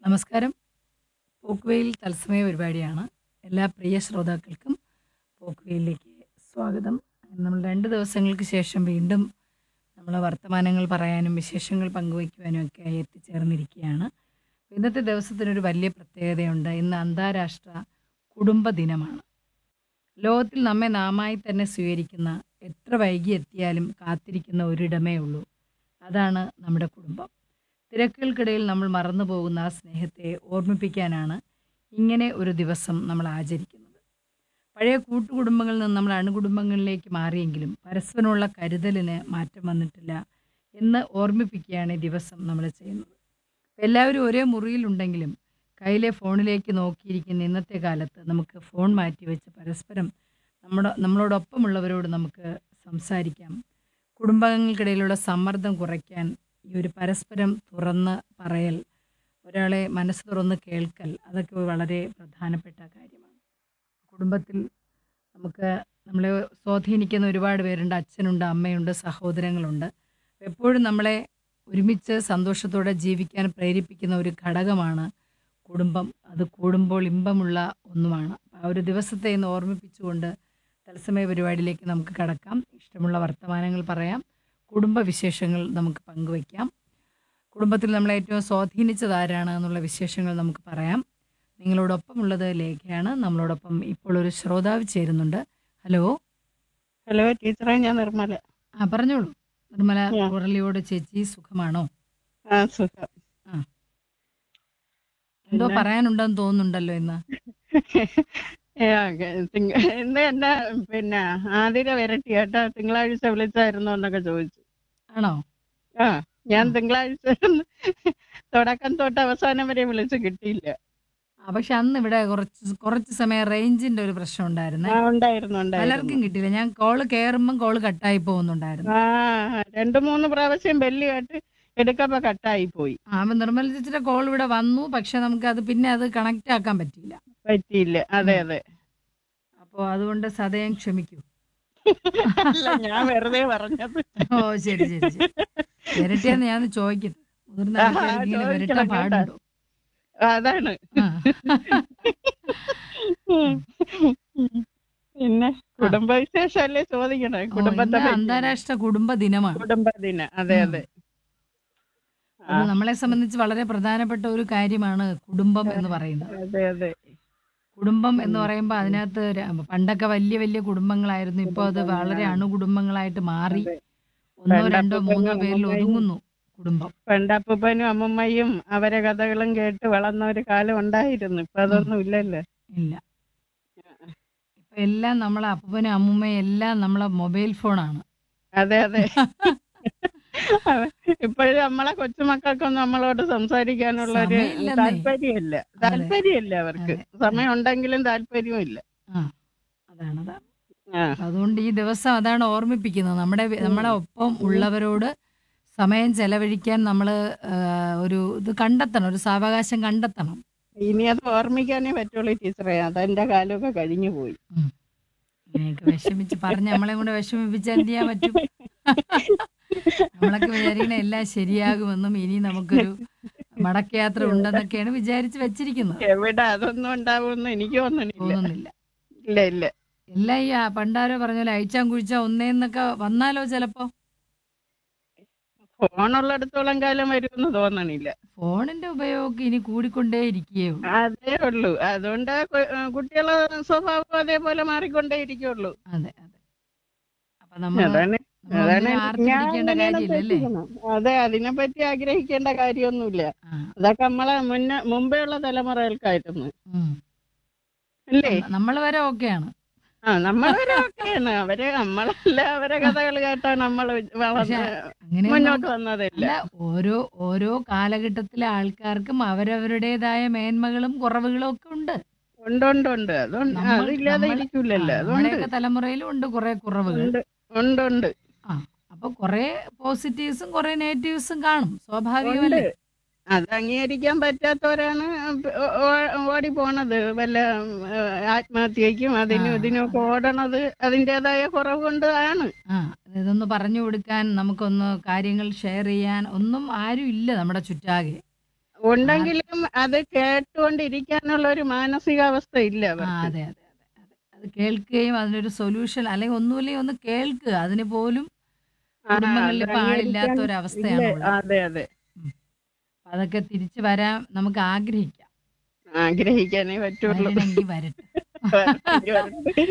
നമസ്കാരം പോക്കുവെയിൽ തത്സമയ പരിപാടിയാണ് എല്ലാ പ്രിയ ശ്രോതാക്കൾക്കും പോക്കുവെയിലേക്ക് സ്വാഗതം നമ്മൾ രണ്ട് ദിവസങ്ങൾക്ക് ശേഷം വീണ്ടും നമ്മൾ വർത്തമാനങ്ങൾ പറയാനും വിശേഷങ്ങൾ പങ്കുവയ്ക്കുവാനും ഒക്കെ ആയി എത്തിച്ചേർന്നിരിക്കുകയാണ് ഇന്നത്തെ ദിവസത്തിനൊരു വലിയ പ്രത്യേകതയുണ്ട് ഇന്ന് അന്താരാഷ്ട്ര കുടുംബ ദിനമാണ് ലോകത്തിൽ നമ്മെ നാമായി തന്നെ സ്വീകരിക്കുന്ന എത്ര വൈകി എത്തിയാലും കാത്തിരിക്കുന്ന ഒരിടമേ ഉള്ളൂ അതാണ് നമ്മുടെ കുടുംബം തിരക്കുകൾക്കിടയിൽ നമ്മൾ മറന്നു പോകുന്ന ആ സ്നേഹത്തെ ഓർമ്മിപ്പിക്കാനാണ് ഇങ്ങനെ ഒരു ദിവസം നമ്മൾ ആചരിക്കുന്നത് പഴയ കൂട്ടുകുടുംബങ്ങളിൽ നിന്ന് നമ്മൾ അണുകുടുംബങ്ങളിലേക്ക് മാറിയെങ്കിലും പരസ്പരമുള്ള കരുതലിന് മാറ്റം വന്നിട്ടില്ല എന്ന് ഓർമ്മിപ്പിക്കുകയാണ് ഈ ദിവസം നമ്മൾ ചെയ്യുന്നത് എല്ലാവരും ഒരേ മുറിയിലുണ്ടെങ്കിലും കയ്യിലെ ഫോണിലേക്ക് നോക്കിയിരിക്കുന്ന ഇന്നത്തെ കാലത്ത് നമുക്ക് ഫോൺ മാറ്റി വെച്ച് പരസ്പരം നമ്മുടെ നമ്മളോടൊപ്പമുള്ളവരോട് നമുക്ക് സംസാരിക്കാം കുടുംബാംഗങ്ങൾക്കിടയിലുള്ള സമ്മർദ്ദം കുറയ്ക്കാൻ ഈ ഒരു പരസ്പരം തുറന്ന് പറയൽ ഒരാളെ മനസ്സ് തുറന്ന് കേൾക്കൽ അതൊക്കെ വളരെ പ്രധാനപ്പെട്ട കാര്യമാണ് കുടുംബത്തിൽ നമുക്ക് നമ്മളെ സ്വാധീനിക്കുന്ന ഒരുപാട് പേരുണ്ട് അച്ഛനുണ്ട് അമ്മയുണ്ട് സഹോദരങ്ങളുണ്ട് എപ്പോഴും നമ്മളെ ഒരുമിച്ച് സന്തോഷത്തോടെ ജീവിക്കാൻ പ്രേരിപ്പിക്കുന്ന ഒരു ഘടകമാണ് കുടുംബം അത് കൂടുമ്പോൾ ഇമ്പമുള്ള ഒന്നുമാണ് ആ ഒരു ദിവസത്തെ ഇന്ന് ഓർമ്മിപ്പിച്ചുകൊണ്ട് തത്സമയ പരിപാടിയിലേക്ക് നമുക്ക് കടക്കാം ഇഷ്ടമുള്ള വർത്തമാനങ്ങൾ പറയാം കുടുംബ വിശേഷങ്ങൾ നമുക്ക് പങ്കുവയ്ക്കാം കുടുംബത്തിൽ നമ്മളെ ഏറ്റവും സ്വാധീനിച്ചത് ആരാണ് എന്നുള്ള വിശേഷങ്ങൾ നമുക്ക് പറയാം നിങ്ങളോടൊപ്പമുള്ളത് ലേഖയാണ് നമ്മളോടൊപ്പം ഇപ്പോൾ ഒരു ശ്രോതാവ് ചേരുന്നുണ്ട് ഹലോ ഹലോ ടീച്ചറെ ഞാൻ നിർമ്മല ആ പറഞ്ഞോളൂ നിർമ്മല ആ. മുരളിയോട് ചേച്ചി സുഖമാണോ ആ സുഖം എന്തോ പിന്നെ? പറയാനുണ്ടെന്ന് തോന്നുന്നുണ്ടല്ലോ ഇന്ന് ഏ, ഓക്കേ. തിങ്ക- ഇന്ന് എന്നെ പിന്നെ ആതിര വരട്ടി കേട്ടാ തിങ്കളാഴ്ച വിളിച്ചായിരുന്നോ എന്നൊക്കെ ചോദിച്ചു ആണോ ആ ഞാൻ തിങ്കളാഴ്ച തുടക്കം തൊട്ട് അവസാനം വരെ വിളിച്ച് കിട്ടിയില്ല ആ പക്ഷെ അന്ന് ഇവിടെ കുറച്ച് കുറച്ച് സമയം റേഞ്ചിന്റെ ഒരു പ്രശ്നം ഉണ്ടായിരുന്നേ ആ ഉണ്ടായിരുന്നു ഉണ്ടായിരുന്നു പലർക്കും കിട്ടിയില്ല ഞാൻ കോള് കയറുമ്പം കോള് കട്ടായി പോകുന്നുണ്ടായിരുന്നു ആ രണ്ടു മൂന്ന് പ്രാവശ്യം ബെല്ല് കേട്ട് എടുക്കപ്പോ കട്ടായി പോയി ആ അപ്പൊ നിർമ്മല ചേച്ചിയുടെ കോൾ ഇവിടെ വന്നു പക്ഷെ നമുക്ക് അത് പിന്നെ അത് കണക്ട് ആക്കാൻ പറ്റിയില്ല പറ്റിയില്ല അതെ അതെ അപ്പോൾ അതുകൊണ്ട് സദയം ക്ഷമിക്കൂ അല്ല ഞാൻ വെറുതെ പറഞ്ഞത് ഓ ശരി ശരി ശരി ഇരട്ടിയെന്ന് ഞാൻ ചോദിക്കട്ടെ മുതിർന്ന ആ, ആൾക്കാർക്ക് ഇങ്ങനെ ചോദിക്കണം വിരട്ടാൻ കേട്ടോ. പാടുണ്ടോ അതാണ് ആ. പിന്നെ കുടുംബവിശേഷമല്ലേ ചോദിക്കണേ ഓ, കുടുംബത്തെ ഇന്ന് പറ്റി. അന്താരാഷ്ട്ര കുടുംബ ദിനമാണ് കുടുംബദിനം അതെ ഉം. അതെ അത് നമ്മളെ സംബന്ധിച്ച് വളരെ പ്രധാനപ്പെട്ട ഒരു കാര്യമാണ് കുടുംബം എന്ന് പറയുന്നത് അതെ അതെ കുടുംബം എന്ന് പറയുമ്പോൾ അതിനകത്ത് ര- പണ്ടൊക്കെ വലിയ വലിയ കുടുംബങ്ങളായിരുന്നു ഇപ്പോൾ അത് വളരെ അണുകുടുംബങ്ങളായിട്ട് മാറി അതെ. ഒന്നോ പണ്ട് രണ്ടോ മൂന്നോ അപ്പൂപ്പനും പേരിൽ അമ്മൂമ്മയും ഒതുങ്ങുന്നു കുടുംബം പണ്ട് അപ്പൂപ്പനും അമ്മമ്മയും അവരെ കഥകളും കേട്ട് വളർന്ന ഒരു കാലം ഉണ്ടായിരുന്നു ഇപ്പൊ അതൊന്നും ഇല്ലല്ലോ ഇല്ല ഇപ്പൊ എല്ലാം നമ്മളെ അപ്പനും അമ്മുമ്മയും എല്ലാം നമ്മളെ മൊബൈൽ ഫോണാണ് അതെ അതെ ഇപ്പോഴും നമ്മളെ കൊച്ചുമക്കൾക്കൊന്നും നമ്മളോട് സംസാരിക്കാനുള്ള ഒരു സമയമില്ലെന്നേ. താല്പര്യമില്ല താല്പര്യമില്ല അവർക്ക് അതെ. സമയം ഉണ്ടെങ്കിലും താല്പര്യവും ഇല്ല ആ അതാണ് അതാണ് ആ അതുകൊണ്ട് ഈ ദിവസം അതാണ് ഓർമ്മിപ്പിക്കുന്നത് നമ്മുടെ വി- നമ്മുടെ ഒപ്പം ഉള്ളവരോട് സമയം ചെലവഴിക്കാൻ നമ്മൾ ഒരു ഇത് കണ്ടെത്തണം ഒരു സാവകാശം കണ്ടെത്തണം ഇനി അത് ഓർമ്മിക്കാനേ പറ്റുള്ളൂ ടീച്ചറെ അതെന്റെ കാലമൊക്കെ കഴിഞ്ഞു പോയി ഇങ്ങനെയൊക്കെ വിഷമിച്ച് പറഞ്ഞ് നമ്മളെ കൂടെ വിഷമിപ്പിച്ചാൽ എന്ത് ചെയ്യാൻ പറ്റും നമ്മളൊക്കെ വിചാരിക്കണ എല്ലാം ശരിയാകുമെന്നും ഇനി നമുക്കൊരു മടക്കയാത്ര ഉണ്ടെന്നൊക്കെയാണ് വിചാരിച്ച് വെച്ചിരിക്കുന്നത് എവിടെ അതൊന്നും ഉണ്ടാവുമെന്ന് എനിക്ക് തോന്നണില്ല തോന്നുന്നില്ല ഇല്ല ഇല്ല എല്ലാം ഈ ആ പണ്ടാരോ പറഞ്ഞ പോലെ അയച്ചാൻ കുഴിച്ചാ ഒന്നേന്നൊക്കെ വന്നാലോ ചിലപ്പോ ഫോണുള്ളിടത്തോളം കാലം വരുമെന്ന് തോന്നണില്ല ഫോണിന്റെ ഉപയോഗം ഇനി കൂടിക്കൊണ്ടേ ഇരിക്കുകയുള്ളൂ അതേ ഉള്ളൂ അതുകൊണ്ട് കു- കുട്ടികളെ സ്വഭാവം അതേപോലെ മാറിക്കൊണ്ടേ ഇരിക്കുള്ളൂ അതെ അതെ അപ്പൊ നമ്മൾ അതാണ് നമ്മൾ അതാണ് ഒന്നിനും ഞാൻ ആർത്തിരിക്കേണ്ട അങ്ങനെയാണ് കാര്യമില്ല അല്ലേ ഉദ്ദേശിക്കുന്നത്. അതെ അതിനെപ്പറ്റി ആഗ്രഹിക്കേണ്ട കാര്യമൊന്നുമില്ല ആ, അതൊക്കെ നമ്മളെ മുന്നേ മുമ്പേ ഉള്ള തലമുറകൾക്കായിരുന്നു ഉം. അല്ലേ നമ്മ- നമ്മള് വരെ ഓക്കെയാണ് ആ നമ്മളവരെ ഒക്കെയാണ് അവര് നമ്മളല്ല അവരെ കഥകൾ കേട്ടാണ് നമ്മൾ വളർന്ന് അങ്ങനെ മുന്നോട്ട് വന്നതല്ല അല്ല ഓരോ ഓരോ കാലഘട്ടത്തിലെ ആൾക്കാർക്കും അവരവരുടേതായ മേന്മകളും കുറവുകളും ഒക്കെ ഉണ്ട് ഉണ്ട് ഉണ്ട് ഉണ്ട് അതുണ്ട് നമ്മൾ- അതില്ലാതെ നമ്മൾ- ഇരിക്കൂലല്ലോ ആ, അതുകൊണ്ട് നമ്മുടെയൊക്കെ തലമുറയിലും ഉണ്ട് കുറെ കുറവുകൾ ഉണ്ട് ഉണ്ട് ഉണ്ട് അപ്പൊ കുറെ പോസിറ്റീവ്സും കുറെ നെഗറ്റീവ്സും കാണും സ്വാഭാവികമല്ലേ ഉണ്ട്. അത് അംഗീകരിക്കാൻ പറ്റാത്തവരാണ് ഓ- ഓ- ഓടി പോണത് വല്ല ഏ, ആത്മഹത്യക്കും അതിനും ആ. ഇതിനും ഒക്കെ ഓടണത് അതിൻ്റെതായ കുറവ് കൊണ്ട് ആണ് ആ ഇതൊന്ന് പറഞ്ഞു കൊടുക്കാൻ നമുക്കൊന്ന് കാര്യങ്ങൾ ഷെയർ ചെയ്യാൻ ഒന്നും ആരും ഇല്ല നമ്മുടെ ചുറ്റാകെ ഉണ്ടെങ്കിലും അത് കേട്ടുകൊണ്ടിരിക്കാനുള്ള ഒരു മാനസികാവസ്ഥ ഇല്ല ആ അവർക്ക് അതെ അതെ അതെ അതെ അത് കേൾക്കുകയും അതിനൊരു സൊല്യൂഷൻ അല്ലെങ്കിൽ ഒന്നുമില്ലെങ്കിൽ ഒന്ന് കേൾക്കുക അതിന് പോലും ആ, കുടുംബങ്ങളിൽ അത് ഇപ്പൊ ആളില്ലാത്ത അംഗീകരിക്കാൻ ഒരു ഇല്ല അവസ്ഥയാണ് ഉള്ളത് അതെ അതെ അതൊക്കെ തിരിച്ചു വരാൻ നമുക്ക് ആഗ്രഹിക്കാം ആഗ്രഹിക്കാനേ പറ്റുള്ളൂ വരണമെങ്കിൽ വരട്ടെ വരട്ടെ, വരട്ടെ.